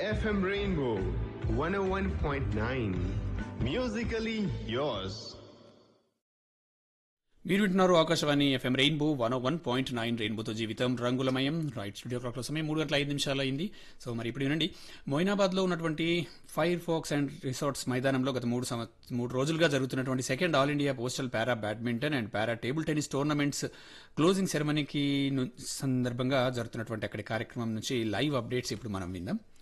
FM Rainbow 101.9. Musically yours. మీరు వింటున్నారు Akashvani FM rainbow one one point nine రెయిన్బోతో జీవితం రంగులమయం రైట్ స్టూడియో క్లాక్లో సమయం మూడు గంటల ఐదు నిమిషాలు అయింది సో మరి ఇప్పుడు వినండి మొయినాబాద్లో ఉన్నటువంటి ఫైర్ ఫోక్స్ అండ్ రిసార్ట్స్ మైదానంలో గత మూడు సంవ మూడు రోజులుగా జరుగుతున్నటువంటి second all India postal para badminton and para table tennis tournaments closing సెరమనీకి ను- సందర్భంగా జరుగుతున్నటువంటి అక్కడి కార్యక్రమం నుంచి లైవ్ అప్డేట్స్ ఇప్పుడు మనం విందాం